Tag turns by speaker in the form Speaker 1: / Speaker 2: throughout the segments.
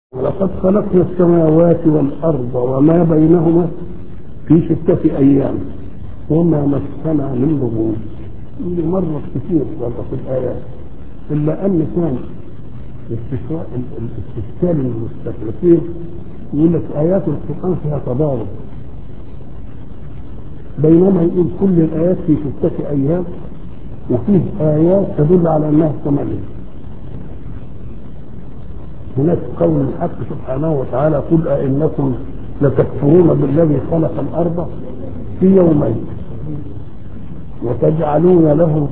Speaker 1: ولقد خلقنا السماوات والأرض وما بينهما في ستة أيام وما مسنا من لغوب اللي مرت كثير برضه في الآيات إلا أن كان استشراء الاستشكال المستشرقين يقول لك آيات القرآن فيها تضارب بينما يقول كل الآيات في ستة أيام وفيه آيات تدل على أنها ثمانية هناك قول الحق سبحانه وتعالى قل أئنكم لتكفرون بالذي خلق الأرض في يومين وتجعلون له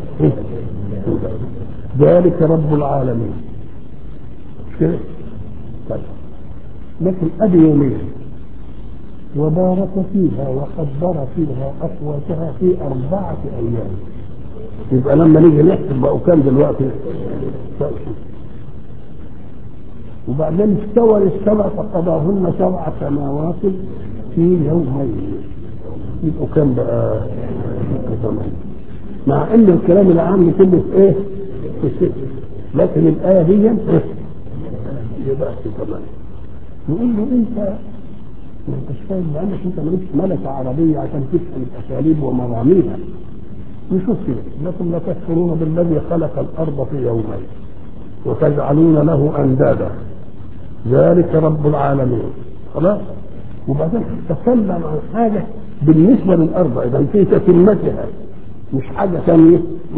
Speaker 1: ذلك رب العالمين كده طيب لكن ادي يومين وبارك فيها وقدر فيها اقواتها في اربعه ايام يبقى لما نيجي نحسب بقوا كام دلوقتي وبعدين استوى للسبع فقضاهن سبع سماوات في يومين يبقوا كام بقى؟ ثمانية مع ان الكلام العام كله في ايه؟ في ستة لكن الآية دي يبقى في ثمانية نقول له انت ما انتش فاهم لانك انت مالكش ملكة عربية عشان تفهم الاساليب ومراميها نشوف كده لكم لتكفرون بالذي خلق الارض في يومين وتجعلون له اندادا ذلك رب العالمين خلاص وبعدين تكلم عن حاجه بالنسبه للارض اذا في تتمتها مش حاجه ثانيه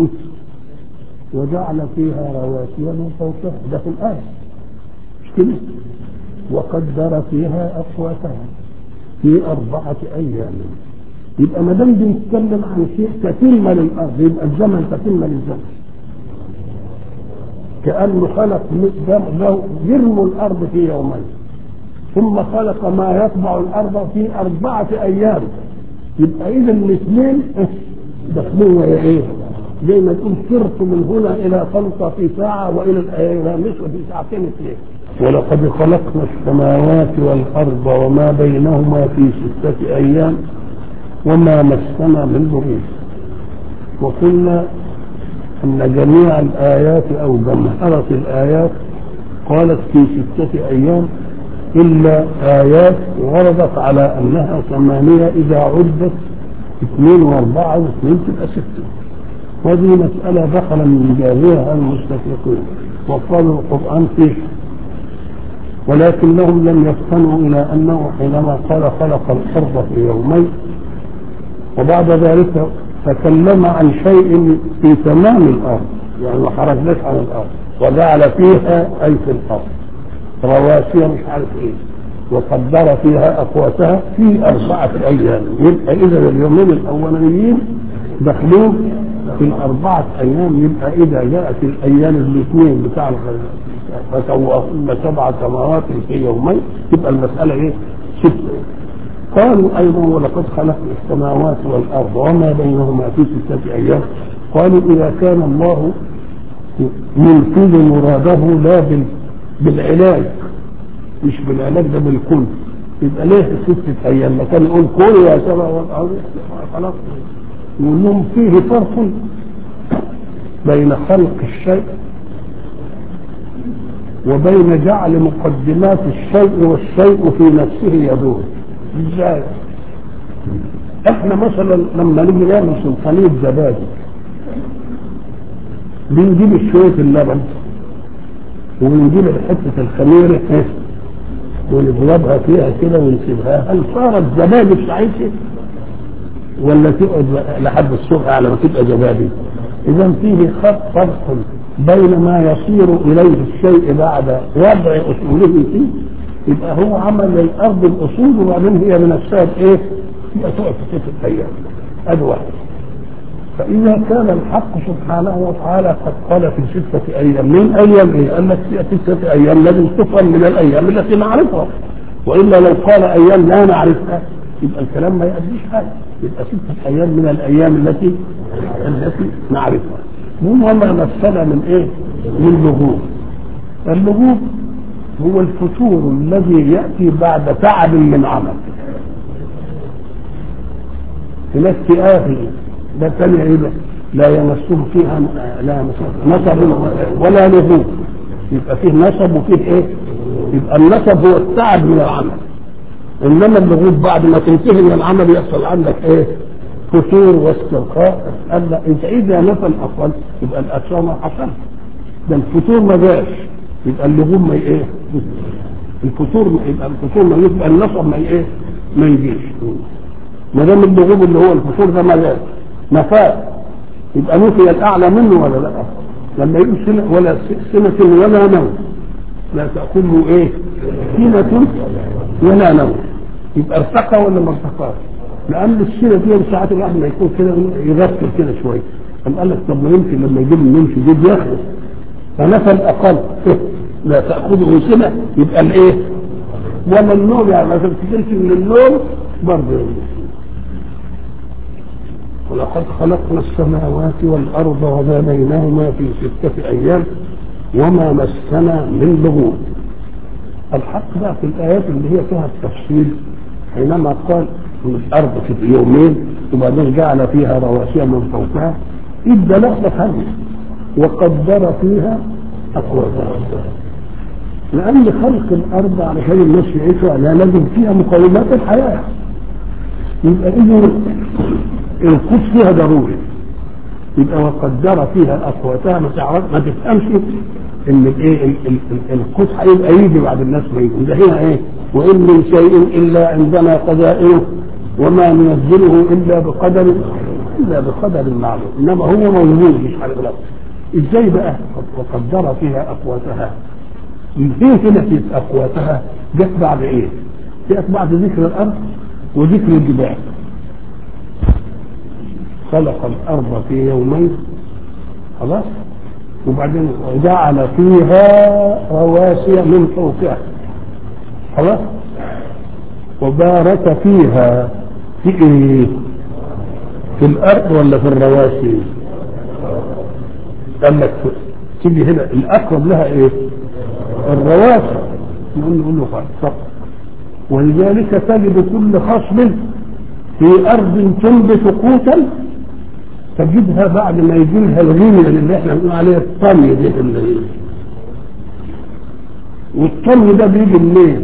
Speaker 1: وجعل فيها رواسي من فوقها ده في الايه مش كده وقدر فيها اقواتها في اربعه ايام يبقى ما دام بنتكلم عن شيء تتم للارض يبقى الزمن تتم للزمن كانه خلق له جرم الارض في يومين ثم خلق ما يطبع الارض في اربعه ايام يبقى اذا الاثنين دخلوا ايه زي ما تقول سرت من هنا الى خلطه في ساعه والى الى مصر في ساعتين اثنين ولقد خلقنا السماوات والارض وما بينهما في سته ايام وما مسنا من ضريب وقلنا ان جميع الايات او جمهره الايات قالت في سته ايام الا ايات وردت على انها ثمانيه اذا عدت اثنين واربعه واثنين تبقى سته وهذه مسألة دخل من جاهلها المستشرقين وقالوا القرآن فيه ولكنهم لم يفطنوا إلى أنه حينما قال خلق الأرض في يومين وبعد ذلك تكلم عن شيء في تمام الأرض يعني ما خرجناش عن الأرض وجعل فيها أي في الأرض رواسي مش عارف إيه وقدر فيها أقواتها في أربعة أيام يبقى إذا اليومين الأولانيين دخلوه في الأربعة أيام يبقى إذا جاءت الأيام الاثنين بتاع فسوهن سبع سماوات في يومين تبقى المسألة إيه؟ ستة قالوا أيضا ولقد خلقنا السماوات والأرض وما بينهما في ستة أيام قالوا إذا كان الله ينفذ مراده لا بالعلاج مش بالعلاج ده بالكل يبقى ليه في ستة أيام ما كان يقول كل يا سبع والأرض خلاص يقول لهم فيه فرق بين خلق الشيء وبين جعل مقدمات الشيء والشيء في نفسه يدور ازاي احنا مثلا لما نيجي نعمل سلطانية زبادي بنجيب شوية اللبن وبنجيب حتة الخميرة ونضربها فيها كده ونسيبها هل صارت زبادي بتاعتها ولا تقعد لحد الصبح على ما تبقى زبادي اذا فيه خط فرق بين ما يصير اليه الشيء بعد وضع اصوله فيه يبقى هو عمل للارض الاصول وبعدين هي بنفسها ايه؟ يبقى تقعد في ستة ايام ادي واحد فاذا كان الحق سبحانه وتعالى قد قال في ستة ايام من ايام ايه؟ قال لك في ستة ايام لازم تفهم من الايام التي نعرفها والا لو قال ايام لا نعرفها يبقى الكلام ما يأديش حاجه يبقى ستة أيام من الأيام التي التي نعرفها وما مثل من إيه؟ من لغوب اللغوب هو الفتور الذي يأتي بعد تعب من عمل هناك في آخر ده ثاني إيه لا يمسه فيها لا يمسه نصب ولا لغوب يبقى فيه نصب وفيه إيه؟ يبقى النسب هو التعب من العمل انما اللغوب بعد ما تنتهي من العمل يحصل عندك ايه فتور واسترخاء قال لا انت اذا نفى الاقل يبقى الاكثر ما حصل ده الفتور ما جاش يبقى اللغوب ما ايه الفتور ما يبقى الفتور ما يبقى النصب ما ايه ما يجيش ما دام اللغوب اللي هو الفتور ده ما جاش نفاه يبقى نفي الاعلى منه ولا لا لما يقول سنة ولا سنة ولا نوم لا تأخذه ايه سنة ولا نوم يبقى ارتقى ولا ما ارتقاش لان السنة دي ساعات الواحد ما يكون كده يغفل كده شويه قام قال لك طب ما يمكن لما يجيب النوم شديد يخلص فنفى الاقل لا تاخذه سنه يبقى الايه ولا النوم يعني ما تفتكرش ان النوم برضه ولقد خلقنا السماوات والارض وما بينهما في سته ايام وما مسنا من لغوب الحق بقى في الايات اللي هي فيها التفصيل حينما قال ان الارض في يومين وبعدين جعل فيها رواسي من فوقها ادى لحظه ثانيه وقدر فيها اقواتها لان خلق الارض علشان الناس يعيشوا عليها لازم فيها مقومات الحياه يبقى اذا القدس فيها ضروري يبقى وقدر فيها اقواتها ما تعرف ما تفهمش ان الايه القدس هيبقى يجي بعد الناس ما يجي ده هنا ايه وان من شيء الا عندنا قدائره وما ننزله الا بقدر الا بقدر معلوم انما هو موجود مش على الغلط ازاي بقى وقدر فيها اقواتها ليه هنا في اقواتها جت بعد ايه جت بعد ذكر الارض وذكر الجبال خلق الارض في يومين خلاص وبعدين وجعل فيها رواسي من فوقها خلاص وبارك فيها في ايه في الارض ولا في الرواسي قال لك تيجي هنا الاقرب لها ايه الرواسي نقول نقول له صح ولذلك تجد كل خصم في ارض تنبت قوتا تجدها بعد ما يجي لها الغيمه اللي احنا بنقول عليها الطمي دي اللي والطمي ده بيجي منين؟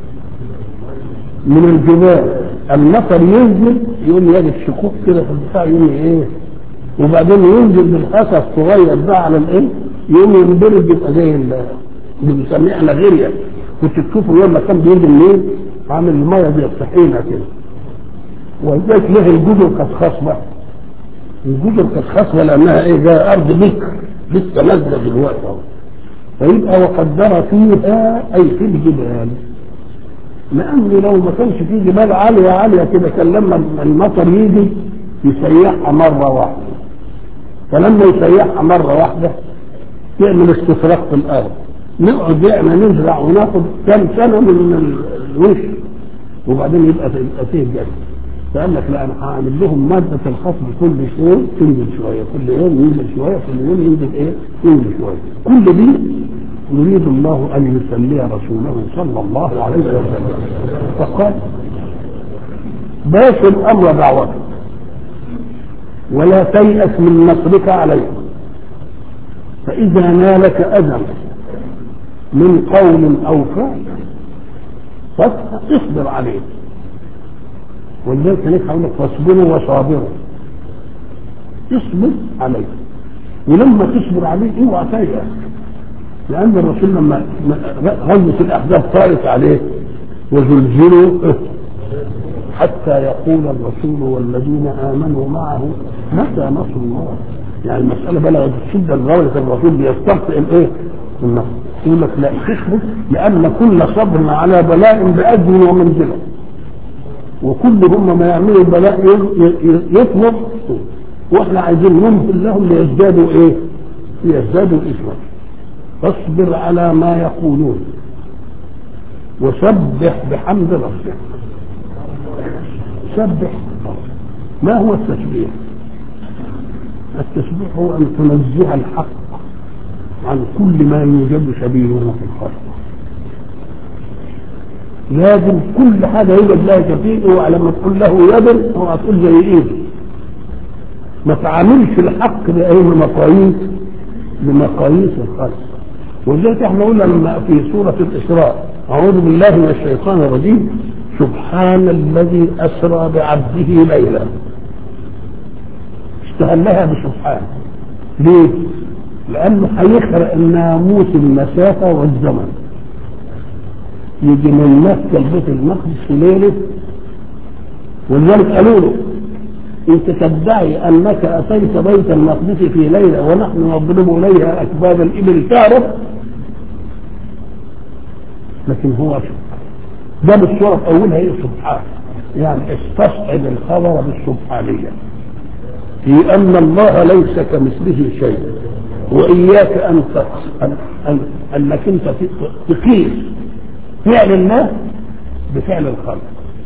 Speaker 1: من الجبال المطر ينزل يقوم يجد شقوق كده في البتاع يقوم ايه وبعدين ينزل بالحصى الصغير ده على الايه يقوم ينبرد يبقى زي اللي بنسميه احنا غيريا كنت تشوفه يوم ما كان بيجي منين عامل الميه زي الطحينه كده ولذلك له الجزر كانت خصبه الجزر كانت خصبه لانها ايه جايه ارض بكر لسه نازله دلوقتي اهو فيبقى وقدر فيها اي في الجبال لان لو ما كانش في جبال عاليه عاليه كده كان لما المطر يجي يسيحها مره واحده فلما يسيحها مره واحده يعمل استفراغ في الارض نقعد احنا نزرع وناخد كم سنه من الوش وبعدين يبقى يبقى فيه جد فقال لك لا انا هعمل لهم ماده الخصم كل شويه تنزل شويه كل يوم ينزل شويه كل يوم ينزل ايه؟ ينزل شويه كل دي يريد الله ان يسلي رسوله صلى الله عليه وسلم فقال باشر امر دعوته ولا تيأس من نصرك عليهم فإذا نالك أذى من قول أو فعل فاصبر عليه ولذلك هناك هقول لك فاصبروا وصابروا اصبر عليه ولما تصبر عليه اوعى تيأس لأن الرسول لما غزوة الأحزاب طارت عليه وزلزلوا حتى يقول الرسول والذين آمنوا معه متى نصر الله يعني المسألة بلغت الشدة لدرجة الرسول بيستبطئ الإيه؟ النصر يقول لك لا تصبر لأن كل صبر على بلاء بأجر ومنزلة وكل هم ما يعملوا البلاء يطلب واحنا عايزين نمهل لهم ليزدادوا ايه؟ ليزدادوا اثما فاصبر على ما يقولون وسبح بحمد ربك سبح ما هو التسبيح التسبيح هو ان تنزه الحق عن كل ما يوجد سبيله في الخلق لازم كل حاجه يوجد لها سبيل ولما تقول له يد هو هتقول زي ايه ما تعاملش الحق باي مقاييس بمقاييس الخلق ولذلك احنا قلنا لما في سوره الاسراء أعوذ بالله من الشيطان الرجيم سبحان الذي أسرى بعبده ليلا استهلها بسبحان ليه؟ لأنه هيخرق ناموس المسافة والزمن يجي من مكة لبيت المقدس في ليلة ولذلك قالوا له انت تدعي انك اتيت بيت المقدس في ليله ونحن نضرب اليها اكباد الابل تعرف لكن هو ده بالصوره في اولها ايه سبحان يعني استصعد الخبر بالسبحانيه في ان الله ليس كمثله شيء واياك ان أن أن انك انت تقيس فعل الله بفعل الخلق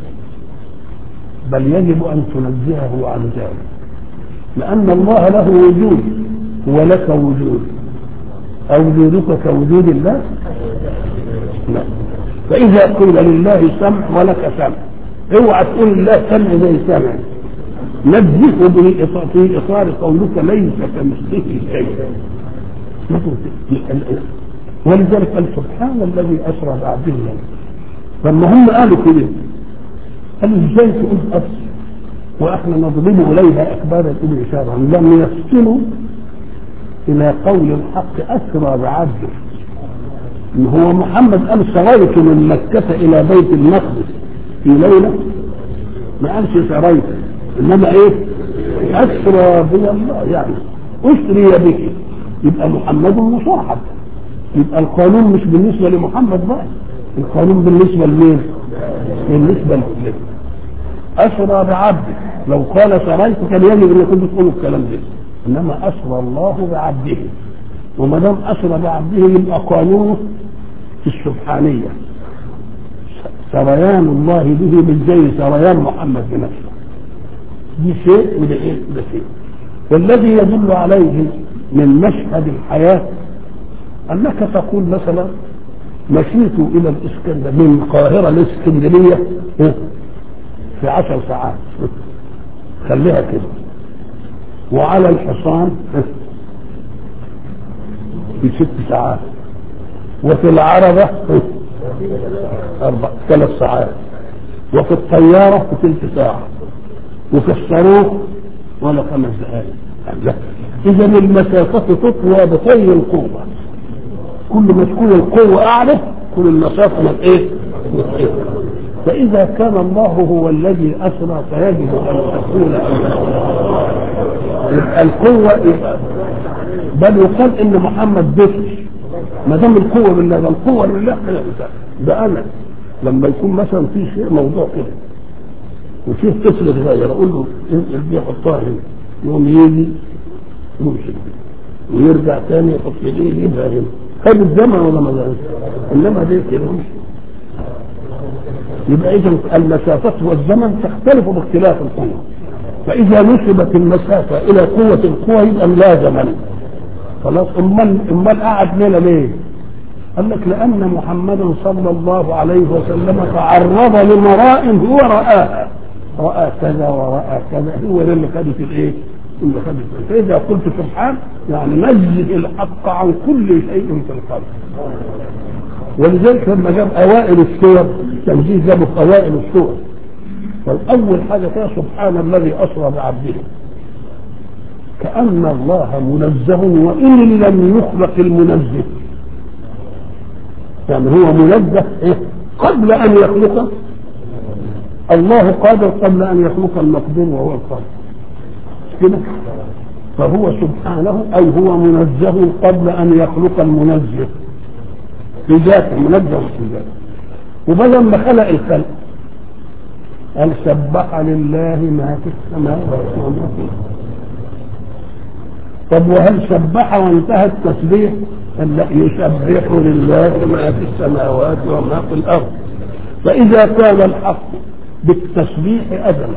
Speaker 1: بل يجب ان تنزهه عن ذلك لان الله له وجود ولك وجود أوجودك كوجود الله لا فإذا قيل لله سمع ولك سمع اوعى تقول الله سمع زي سمع نزهه به في إطار قولك ليس كمثله شيء ولذلك قال سبحان الذي أسرى بعبده لما هم قالوا كده قالوا ازاي تقول أسر واحنا نضرب اليها اكباد الابل شرا لم يفصلوا الى قول الحق اسرى بعبده ان هو محمد قال سريت من مكة الى بيت المقدس في ليلة ما قالش سريت انما ايه اسرى بي الله يعني اسري بك يبقى محمد مصاحب يبقى القانون مش بالنسبة لمحمد بقى القانون بالنسبة لمين بالنسبة لله أسرى بعبده لو قال سريت كان يجب أن يكون بتقولوا الكلام ده إنما أسرى الله بعبده وما دام أسرى بعبده يبقى قانونه في السبحانية سريان الله به مش زي سريان محمد بنفسه دي شيء وده ايه ده شيء والذي يدل عليه من مشهد الحياة أنك تقول مثلا مشيت إلى الإسكندرية من القاهرة للإسكندرية في عشر ساعات خليها كده وعلى الحصان في ست ساعات وفي العربة أربع ثلاث ساعات وفي الطيارة في ثلث ساعة وفي الصاروخ ولا خمس دقائق لا إذا المسافة تطوى بطي القوة كل ما تكون القوة أعلى كل المسافة من إيه؟ فإذا كان الله هو الذي أسرى فيجب أن تكون القوة بل يقال إن محمد بطش ما دام القوة بالله ده القوة لله ده أنا لما يكون مثلا في شيء موضوع كده وفيه طفل صغير أقول له ارجع حطها هنا يوم يجي يمشي ويرجع تاني يحط ايديه يجيبها هنا خد الزمن ولا ما زالش انما دي كده يبقى اذا المسافات والزمن تختلف باختلاف القوه فاذا نسبت المسافه الى قوه القوه يبقى لا زمن خلاص امال امال قعد ليله ليه؟ قال لك لان محمدا صلى الله عليه وسلم تعرض لمراء هو راها راى كذا وراى كذا هو ده اللي خدت الايه؟ اللي خدت فاذا قلت سبحان يعني نزه الحق عن كل شيء في الخلق ولذلك لما جاب اوائل السور التنزيه جابه في اوائل السور فالاول حاجه فيها سبحان الذي اسرى بعبده كان الله منزه وان لم يخلق المنزه يعني هو منزه إيه؟ قبل ان يخلق الله قادر قبل ان يخلق المقدور وهو القادر كده فهو سبحانه اي هو منزه قبل ان يخلق المنزه في ذاته منزه في ذاته وبدل ما خلق الخلق قال سبح لله ما في السماوات وما في طب وهل سبح وانتهى التسبيح؟ قال لا يسبح لله ما في السماوات وما في الارض فاذا كان الحق بالتسبيح ازلا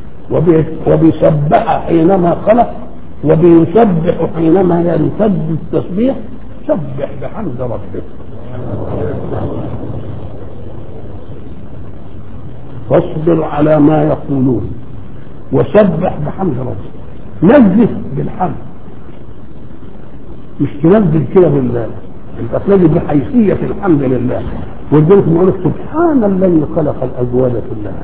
Speaker 1: وبيسبح حينما خلق وبيسبح حينما ينفذ التسبيح سبح بحمد ربك فاصبر على ما يقولون وسبح بحمد ربك نزه بالحمد مش تنزل كده بالله انت تنزل بحيثية الحمد لله ولذلك بيقول لك سبحان الذي خلق الازواج كلها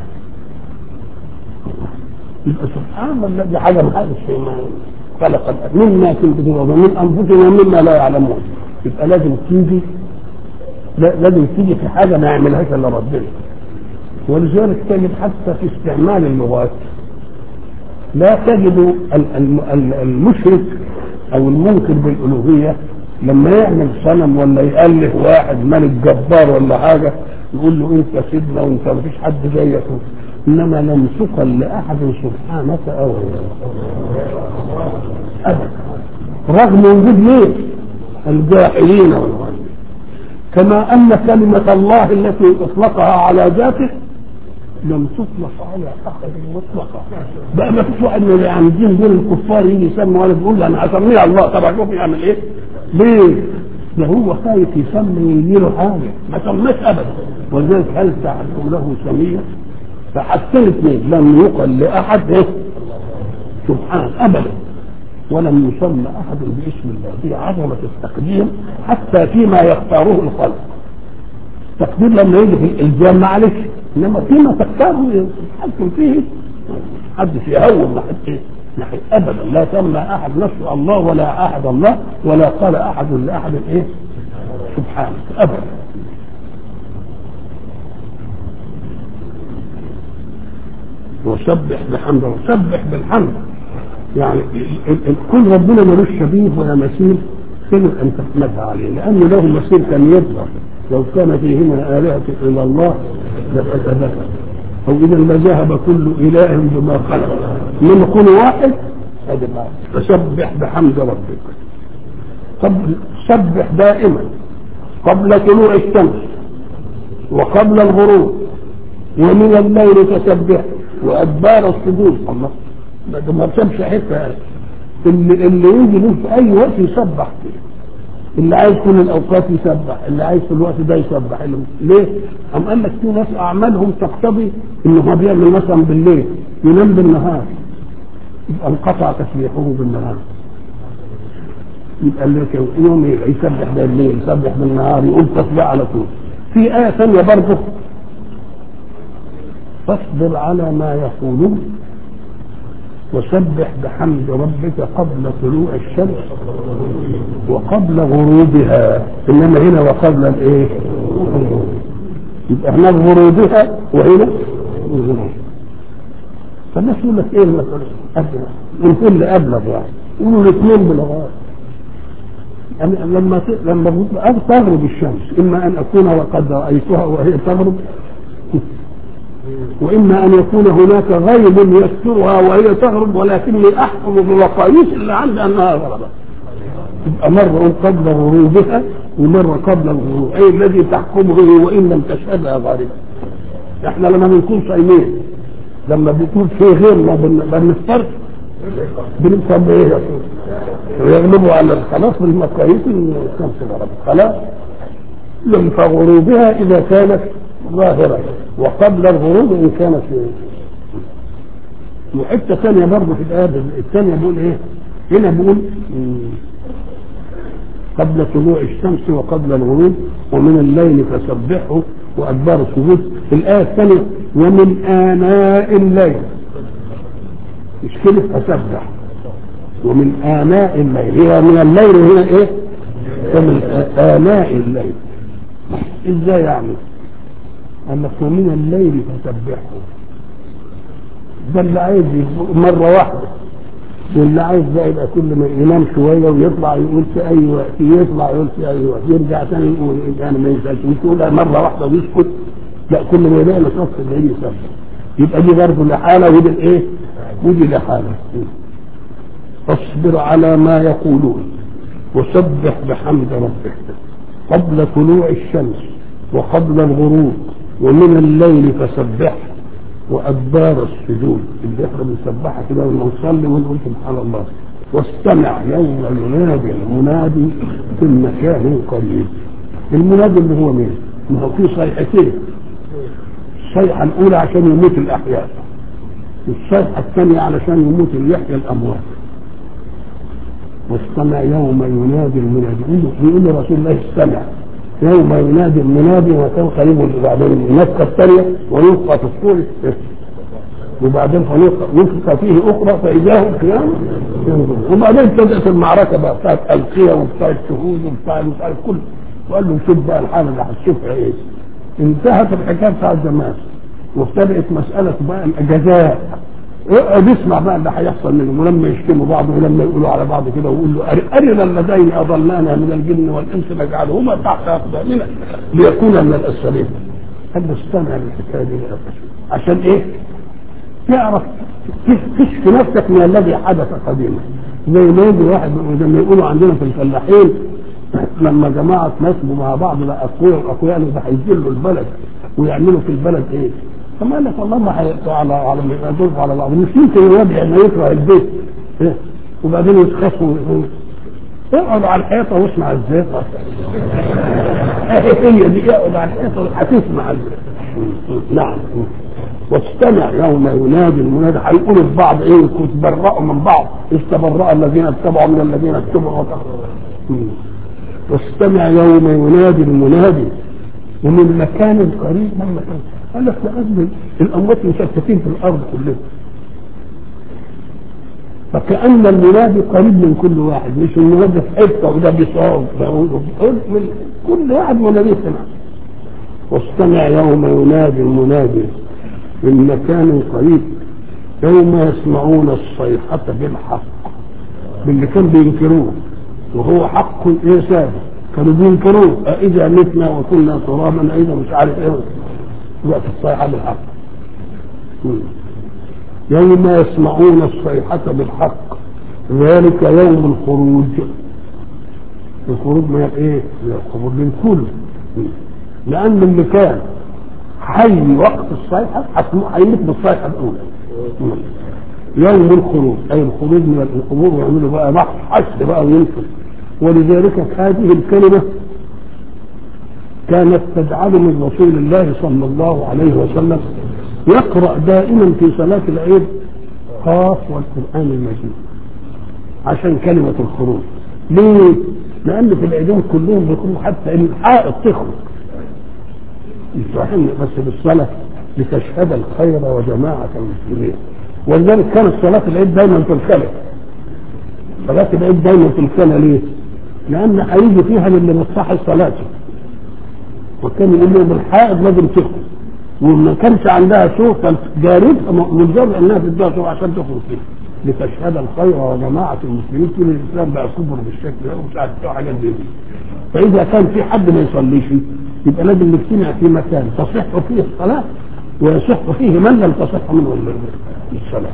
Speaker 1: يبقى سبحان الذي حاجه من هذا الشيء ما خلق الأ- مما تنبتون ومن انفسنا مما لا يعلمون يبقى لازم تيجي لا- لازم تيجي في حاجه ما يعملهاش الا ربنا ولذلك تجد حتى في استعمال اللغات لا تجد ال- ال- ال- المشرك او المنكر بالالوهيه لما يعمل صنم ولا يألف واحد ملك جبار ولا حاجه يقول له انت سيدنا وانت مفيش حد زيك انما لم تقل لاحد سبحانك او ابدا رغم وجود ليه الجاحلين والغالين كما ان كلمه الله التي اطلقها على ذاته لم تطلق على احد مطلقا بقى ما فيش واحد من اللي عاملين دول الكفار يجي يسمي ولا يقول انا هسميها الله طب شوف يعمل ايه؟ ليه؟ ده هو خايف يسمي يجي له حاجه ما سماش ابدا ولذلك هل تعلم له سميه؟ فحتى الاثنين لم يقل لاحد ايه؟ سبحان ابدا ولم يسمى احد باسم الله دي عظمه التقديم حتى فيما يختاره الخلق تقدير لما يجي في الالزام معلش انما فيما تختاره يتحكم فيه محدش يهون ناحيه ايه؟ ناحيه ابدا لا سمى احد نفسه الله ولا احد الله ولا قال احد لاحد ايه؟ سبحانك ابدا وسبح بحمده وسبح بالحمد يعني ال- ال- ال- كل ربنا ملوش شبيه ولا مثيل يجب ان تحمدها عليه لانه له مثيل كان يظهر لو كان فيهما الهه الا الله لفسدتا او اذا لذهب كل اله بما خلق من كل واحد هذا ما فسبح بحمد ربك طب سبح دائما قبل طلوع الشمس وقبل الغروب ومن الليل فسبح وادبار السجود الله ده ده ما بسبش حته اللي اللي يجي له في اي وقت يسبح فيه اللي عايز كل الاوقات يسبح اللي عايز في الوقت ده يسبح اللي ليه؟ أم قال لك في ناس اعمالهم تقتضي انه هو بيعمل مثلا بالليل ينام بالنهار يبقى انقطع تسبيحه بالنهار يبقى لك يوم يبقى يسبح بالليل يسبح بالنهار يقول تسبيح على طول في آية ثانية برضه فاصبر على ما يقولون وسبح بحمد ربك قبل طلوع الشمس وقبل غروبها انما هنا وقبل الايه؟ الغروب. يبقى هناك غروبها وهنا الغروب فالناس يقول لك ايه المسألة؟ أبلغ من كل أبلغ يعني يقولوا الاثنين بلغات يعني لما ت... لما بتبقى تغرب الشمس اما ان اكون وقد رايتها وهي تغرب واما ان يكون هناك غيب يسترها وهي تغرب ولكني احكم بالمقاييس اللي عندي انها غربت يبقى مرة قبل غروبها ومرة قبل الغروب أي الذي تحكمه وإن لم تشهدها غاربة احنا لما بنكون صايمين لما بيكون في غير ما بن- بنفطر بنفطر ايه يا أخي؟ ويغلبوا على خلاص بالمقاييس الشمس غربت خلاص لم فغروبها إذا كانت ظاهرة وقبل الغروب إن كانت وحتة ثانية برضه في الآية الثانية بيقول إيه؟ هنا بيقول مم، قبل طلوع الشمس وقبل الغروب ومن الليل فسبحه وأدبار السجود في الآية الثانية ومن آناء الليل مش كده فسبح ومن آناء الليل هي من الليل هنا إيه؟ ومن آناء الليل إزاي يعني؟ قال لك ومن الليل فسبحه ده اللي عايز يبقى مرة واحدة واللي عايز بقى يبقى كل ما ينام شوية ويطلع يقول في أي وقت يطلع يقول في أي وقت يرجع تاني يقول يعني ما ينساش مش يقول مرة واحدة ويسكت لا كل ما يلاقي نشاط في الليل يسبح يبقى دي برضه لحالة ودي الإيه؟ ودي لحالة اصبر على ما يقولون وسبح بحمد ربك قبل طلوع الشمس وقبل الغروب ومن الليل فسبحه وأدبار السجود اللي احنا بنسبحها كده لما نصلي ونقول سبحان الله واستمع يوم ينادي المنادي في المكان قريب المنادي اللي هو مين؟ ما هو في صيحتين الصيحة الأولى عشان يموت الأحياء والصيحة الثانية علشان يموت يحيى الأموات واستمع يوم ينادي المنادي يقول له رسول الله استمع يوم ينادي المنادي وكان قريب وبعدين النفخه الثانيه ونفخه في الصور وبعدين نفخه فيه اخرى فاذا هم قيام ينظرون وبعدين ابتدات المعركه بقى بتاعت القيه وبتاعت شهود وبتاعت مش عارف كل وقال له شوف بقى الحاله اللي هتشوفها ايه انتهت الحكايه بتاعت زمان وابتدات مساله بقى الجزاء اقعد اسمع بقى اللي هيحصل منهم ولما يشتموا بعض ولما يقولوا على بعض كده ويقول له ارنا اللذين اضلانا من الجن والانس نجعلهما تحت اقدامنا ليكونا من الاسفلين قال له استمع للحكايه دي يا عشان ايه؟ تعرف تشفي نفسك من الذي حدث قديما زي ما يجي واحد زي ما يقولوا عندنا في الفلاحين لما جماعه نسبوا مع بعض بقى اقوياء واقوياء ده هيذلوا البلد ويعملوا في البلد ايه؟ فما لك والله ما هيقطعوا على على يدوسوا على بعض مش يمكن الوضع انه يكره البيت إيه؟ وبعدين يسخفوا اقعد على الحيطه واسمع الزيطه هي دي اقعد على الحيطه هتسمع نعم واستمع يوم ينادي المنادي هيقولوا لبعض ايه تبرأوا من بعض استبرأ الذين اتبعوا من الذين اتبعوا واستمع يوم ينادي المنادي ومن مكان قريب من مكان قال لك لازم الاموات مشتتين في الارض كلهم فكأن المنادي قريب من كل واحد مش المنادي في حته وده بيصاب من كل واحد منادي سمع واستمع يوم ينادي المنادي من مكان قريب يوم يسمعون الصيحة بالحق باللي كان بينكروه وهو حق ايه ثابت كانوا بينكروه أإذا متنا وكنا ترابا أإذا مش عارف ايه وقت الصيحة بالحق يوم يسمعون الصيحة بالحق ذلك يوم الخروج الخروج من ايه؟ الخروج للكل لأن اللي كان حي وقت الصيحة هيموت بالصيحة الأولى يوم الخروج أي الخروج من القبور ويعملوا بقى بحث حشد بقى وينفذ ولذلك هذه الكلمة كانت تجعل من رسول الله صلى الله عليه وسلم يقرأ دائما في صلاة العيد قاف والقرآن المجيد عشان كلمة الخروج ليه؟ لأن في العيدين كلهم بيكونوا حتى الحائط تخرج يصحن بس بالصلاة لتشهد الخير وجماعة المسلمين ولذلك كانت صلاة العيد دايما في الخلا صلاة العيد دايما في الخلا ليه؟ لأن هيجي فيها للي مصحي صلاته وكان يقول لهم الحائض لازم تخرج وما كانش عندها سوق كانت جاربها مجرد انها تديها سوق عشان تخرج فيه لتشهد الخير وجماعة المسلمين كل الإسلام بقى كبر بالشكل ده ومش عارف حاجات زي دي فإذا كان في حد ما يصليش يبقى لازم نجتمع في مكان تصح فيه الصلاة ويصح فيه من لم تصح منه الصلاة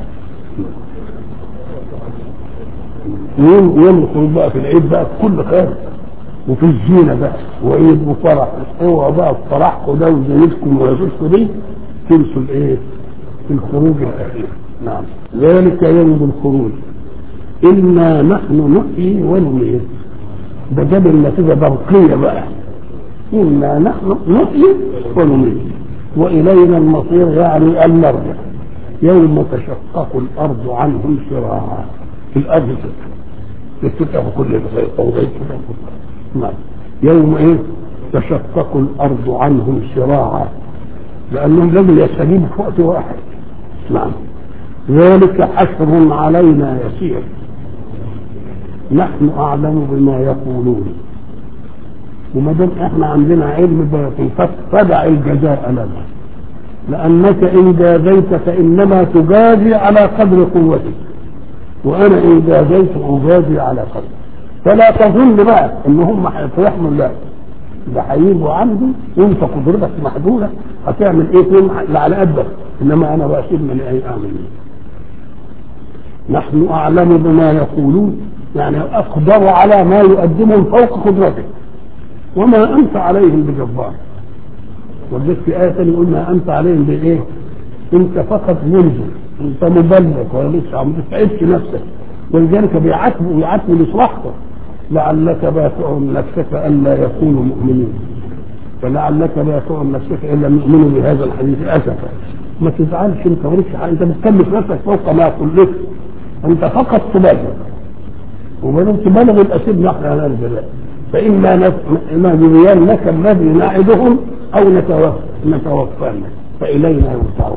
Speaker 1: يوم يوم الخروج بقى في العيد بقى كل خير وفي الزينة بقى وعيد وفرح اوعوا بقى فرحكم ده وزينتكم ويزوجكم دي تنسوا الايه؟ في الخروج الأخير نعم ذلك يوم الخروج إنا نحن نحيي ونميت ده جاب النتيجة برقية بقى إنا نحن نحيي ونميت وإلينا المصير يعني المرجع يوم تشقق الأرض عنهم سراعا الأرض تفتح كل الفوضى نعم يوم إيه تشقق الأرض عنهم سراعا لأنهم لم يستجيبوا في وقت واحد نعم ذلك حشر علينا يسير نحن أعلم بما يقولون وما دام احنا عندنا علم باطن فدع الجزاء لنا لانك ان جازيت فانما تجازي على قدر قوتك وانا ان جازيت اجازي على قدر فلا تظن بقى ان هم هيفرحوا لا ده هيجوا عندي وانت قدرتك محدوده هتعمل ايه فيهم على قدك انما انا بقى سيبنا لاي اعمل ايه نحن اعلم بما يقولون يعني اقدر على ما يقدمهم فوق قدرتك وما انت عليهم بجبار ولذلك في آية ثانية يقول ما أنت عليهم بإيه؟ أنت فقط منذر أنت مبلغ ولا لسه ما تتعبش نفسك ولذلك بيعاتبوا بيعاتبوا لصلاحك لعلك باتع نفسك ألا يكونوا مؤمنين فلعلك باتع نفسك إلا يؤمنوا بهذا الحديث أسفا ما تزعلش أنت مالكش أنت بتكلف نفسك فوق ما كلفت أنت فقط تبلغ وما دام تبلغ يبقى سيبنا احنا على البلاء فإما نف- ما نرينك الذي نعدهم أو نتوفى نتوفانا فإلينا يرجعون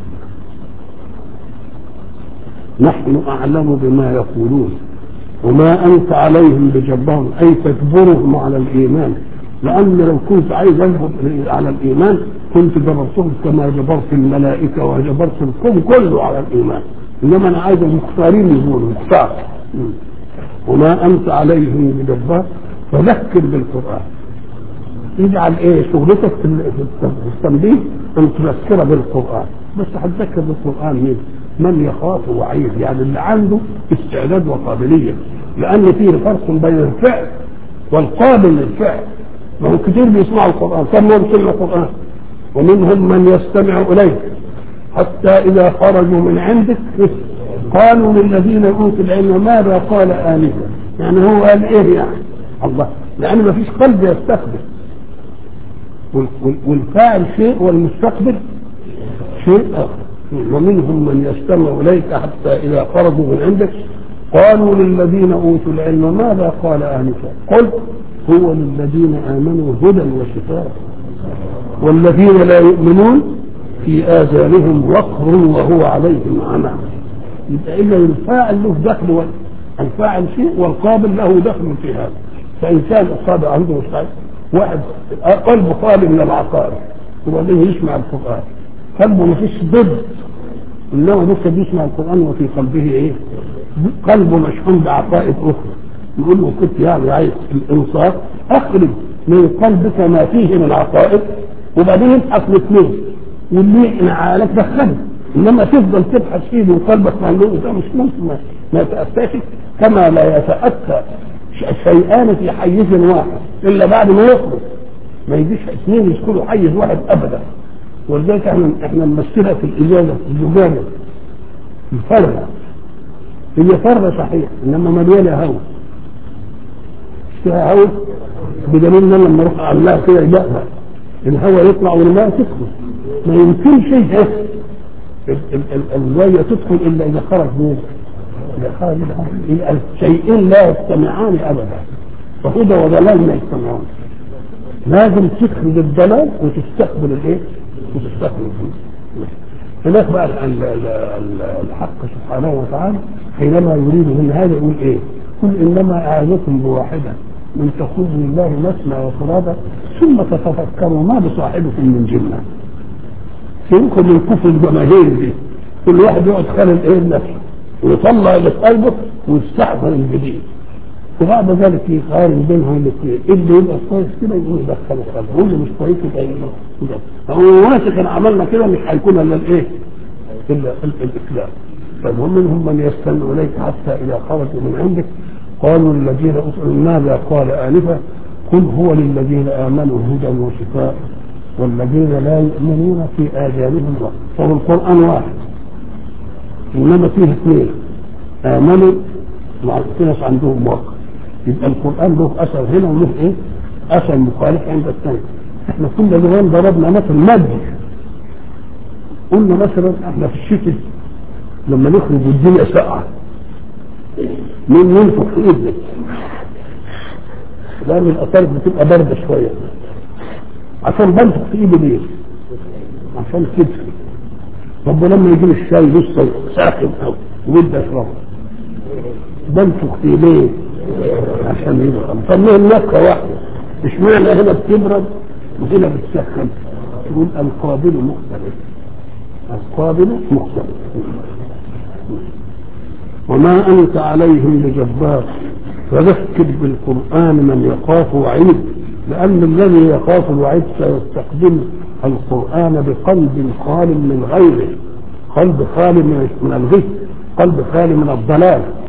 Speaker 1: نحن أعلم بما يقولون وما أنت عليهم بجبار أي تجبرهم على الإيمان لأن لو كنت عايز أجبر على الإيمان كنت جبرتهم كما جبرت الملائكة وجبرت الكون كله على الإيمان إنما أنا عايز المختارين يقولوا مختار م. وما أنت عليهم بجبار فذكر بالقرآن اجعل ايه شغلتك في ال- في التنبيه ان تذكر بالقران بس هتذكر بالقران مين؟ من يخاف وعيد يعني اللي عنده استعداد وقابليه لان فيه فرق بين الفعل والقابل للفعل ما هو كتير بيسمعوا القران كم يوم سمع القران ومنهم من يستمع اليك حتى اذا خرجوا من عندك قالوا للذين اوتوا العلم ماذا قال انفا يعني هو قال ايه يعني الله لان ما فيش قلب يستقبل وال- وال- والفاعل شيء والمستقبل شيء آخر ومنهم من يستمع إليك حتى إذا خرجوا من عندك قالوا للذين أوتوا العلم ماذا قال آنفا قل هو للذين آمنوا هدى وشفاء والذين لا يؤمنون في آذانهم وقر وهو عليهم عمى يبقى إلا الفاعل له دخل وال- الفاعل شيء والقابل له دخل في هذا فإن كان القابل عنده مستعد واحد قلبه خالي من العقائد وبعدين يسمع القرآن قلبه ما فيش ضد انما لسه بيسمع القرآن وفي قلبه ايه؟ قلبه مشحون بعقائد اخرى يقول له كنت يعني عايز الانصاف اخرج من قلبك ما فيه من عقائد وبعدين ابحث الاثنين واللي انعالك دخله انما تفضل تبحث فيه من قلبك معلوم ده مش ممكن ما- ما يتاتاش كما لا يتاتى ش- شيئان في حيز واحد الا بعد ما يخرج ما يجيش اثنين يدخلوا حيز واحد ابدا ولذلك احنا احنا نمثلها في الازازه الزجاجه الفرة هي فرة صحيح انما مليانه هواء فيها هواء بدليل ان انا لما اروح اعملها كده يبقى الهواء يطلع والماء تدخل ما يمكنش شيء ال- ال- ال- المية تدخل الا اذا خرج من اذا خرج الهواء يبقى الشيئين لا يجتمعان ابدا فهدى وضلال ما يجتمعون لازم تخرج الضلال وتستقبل الايه؟ وتستقبل الهدى هناك بقى ال- ال- ال- الحق سبحانه وتعالى حينما يريد من هذا يقول ايه؟ قل انما اعظكم بواحده من تقول لله مثنى وفرادا ثم تتفكروا ما بصاحبكم من جنه. سيبكم من كفر الجماهير دي كل واحد يقعد خالد ايه لنفسه ويطلع اللي في قلبه ويستحضر الجديد وبعد ذلك يقارن بينهم الاثنين اللي يبقى كويس كده يقول يدخله قلبه واللي مش كويس يبقى يبقى هو واثق ان عملنا كده مش هيكون الا الايه؟ الا ال- الاسلام فالمهم منهم من يستمع اليك حتى اذا خرجوا من عندك قالوا للذين اوتوا ماذا قال انفا قل هو للذين امنوا هدى وشفاء والذين لا يؤمنون في اذانهم وقت فهو القران واحد انما فيه اثنين امنوا مع في ناس عندهم وقت يبقى القران له اثر هنا وله ايه؟ اثر مخالف عند الثاني احنا كنا زمان ضربنا مثل مادي قلنا مثلا احنا في الشتاء لما نخرج والدنيا ساقعه مين ينفخ في ايدنا لان الاثار بتبقى بارده شويه عشان بنفخ في ايدي ليه؟ عشان كتفي طب ولما يجي لي الشاي لسه ساخن قوي وبدي اشربه بنفخ في ليه؟ عشان يبقى نسميها النفخه واحده اشمعنى هنا بتبرد وهنا بتسخن تقول القابل مختلف القابل مختلف وما أنت عليهم بجبار فذكر بالقرآن من يخاف وعيد لأن الذي يخاف الوعيد سيستقبل القرآن بقلب خال من غيره قلب خال من من الغي قلب خالي من الضلال